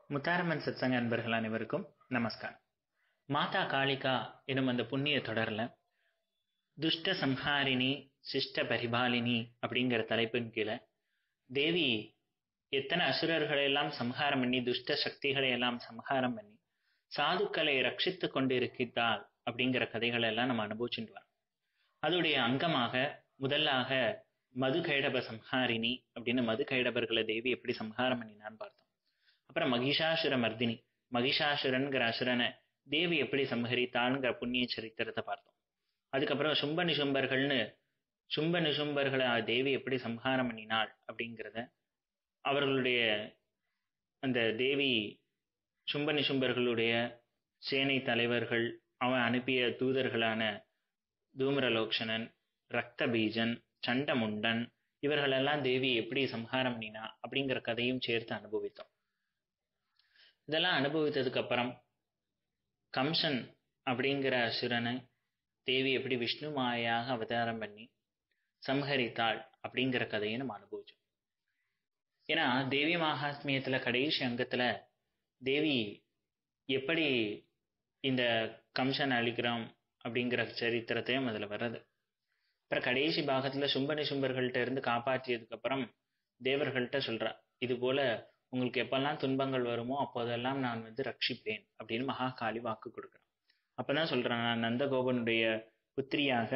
முத்தாரம்மன் சத்சங்க அன்பர்கள் அனைவருக்கும் நமஸ்காரம் மாதா காளிகா எனும் அந்த புண்ணிய தொடர்ல துஷ்ட சம்ஹாரிணி சிஷ்ட பரிபாலினி அப்படிங்கிற தலைப்பின் கீழே தேவி எத்தனை அசுரர்களை எல்லாம் சம்ஹாரம் பண்ணி துஷ்ட சக்திகளை எல்லாம் சம்ஹாரம் பண்ணி சாதுக்களை ரட்சித்து கொண்டு இருக்கிறாள் அப்படிங்கிற கதைகளை எல்லாம் நம்ம அனுபவிச்சுட்டு வரோம் அதோடைய அங்கமாக முதலாக மது கைடப சம்ஹாரிணி அப்படின்னு மது கைடபர்களை தேவி எப்படி சம்ஹாரம் பண்ணினான்னு பார்த்தோம் அப்புறம் மகிஷாசுர மர்தினி மகிஷாசுரன்கிற அசுரனை தேவி எப்படி சம்ஹரித்தான்ங்கிற புண்ணிய சரித்திரத்தை பார்த்தோம் அதுக்கப்புறம் சும்ப நிசும்பர்கள்னு சும்ப நிசும்பர்களை தேவி எப்படி சம்ஹாரம் பண்ணினாள் அப்படிங்கிறத அவர்களுடைய அந்த தேவி சும்ப நிசும்பர்களுடைய சேனை தலைவர்கள் அவன் அனுப்பிய தூதர்களான தூமரலோக்ஷனன் ரக்த பீஜன் சண்டமுண்டன் இவர்களெல்லாம் தேவி எப்படி சம்ஹாரம் பண்ணினா அப்படிங்கிற கதையும் சேர்த்து அனுபவித்தோம் இதெல்லாம் அனுபவித்ததுக்கு அப்புறம் கம்சன் அப்படிங்கிற அசுரனை தேவி எப்படி விஷ்ணு மாயாக அவதாரம் பண்ணி சம்ஹரித்தாள் அப்படிங்கிற கதையை நம்ம அனுபவிச்சோம் ஏன்னா தேவி மகாத்மியத்துல கடைசி அங்கத்துல தேவி எப்படி இந்த கம்சன் அழிக்கிறோம் அப்படிங்கிற சரித்திரத்தையும் அதுல வர்றது அப்புறம் கடைசி பாகத்துல சும்ப நிசும்பர்கள்ட்ட இருந்து காப்பாற்றியதுக்கு அப்புறம் தேவர்கள்ட்ட சொல்றா இது போல உங்களுக்கு எப்பெல்லாம் துன்பங்கள் வருமோ அப்போதெல்லாம் நான் வந்து ரட்சிப்பேன் அப்படின்னு மகாகாளி வாக்கு கொடுக்குறேன் அப்பதான் சொல்றேன் நான் நந்தகோபனுடைய புத்திரியாக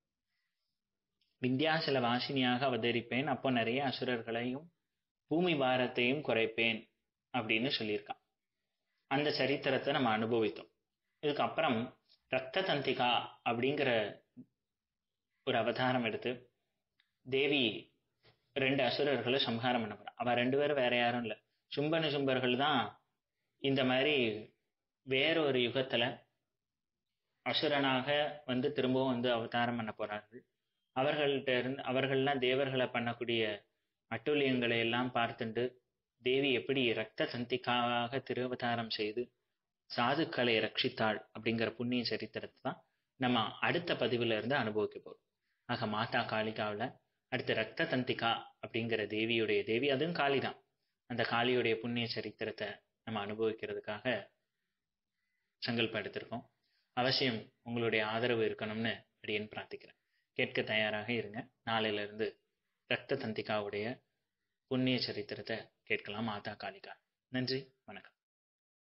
விந்தியாசல வாசினியாக அவதரிப்பேன் அப்போ நிறைய அசுரர்களையும் பூமி பாரத்தையும் குறைப்பேன் அப்படின்னு சொல்லியிருக்கான் அந்த சரித்திரத்தை நம்ம அனுபவித்தோம் இதுக்கப்புறம் ரத்த தந்திகா அப்படிங்கிற ஒரு அவதாரம் எடுத்து தேவி ரெண்டு அசுரர்களை சம்ஹாரம் பண்ண போறான் அவ ரெண்டு பேரும் வேற யாரும் இல்லை சும்பனு சும்பர்கள் தான் இந்த மாதிரி வேற ஒரு யுகத்துல அசுரனாக வந்து திரும்பவும் வந்து அவதாரம் பண்ண போறார்கள் அவர்கள்ட்ட இருந்து அவர்கள்லாம் தேவர்களை பண்ணக்கூடிய அட்டுழியங்களை எல்லாம் பார்த்துண்டு தேவி எப்படி ரத்த சந்திக்காவாக திருவதாரம் செய்து சாதுக்களை ரட்சித்தாள் அப்படிங்கிற புண்ணிய சரித்திரத்தை தான் நம்ம அடுத்த பதிவுல இருந்து அனுபவிக்க போறோம் ஆக மாதா காளிகாவில் அடுத்து ரத்த தந்திகா அப்படிங்கிற தேவியுடைய தேவி அதுவும் காளி தான் அந்த காளியுடைய புண்ணிய சரித்திரத்தை நம்ம அனுபவிக்கிறதுக்காக சங்கல்பம் எடுத்திருக்கோம் அவசியம் உங்களுடைய ஆதரவு இருக்கணும்னு அடியேன் பிரார்த்திக்கிறேன் கேட்க தயாராக இருங்க நாளையில இருந்து ரத்த தந்திகாவுடைய புண்ணிய சரித்திரத்தை கேட்கலாம் மாதா காளிகா நன்றி வணக்கம்